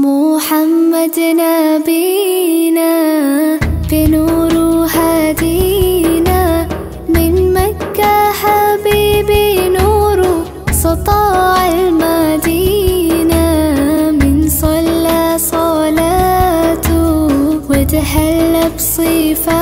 محمد نبينا بنور هدينا من مكة حبيبي نور سطاع المدينة من صلى صلاته وتهلى بصفاته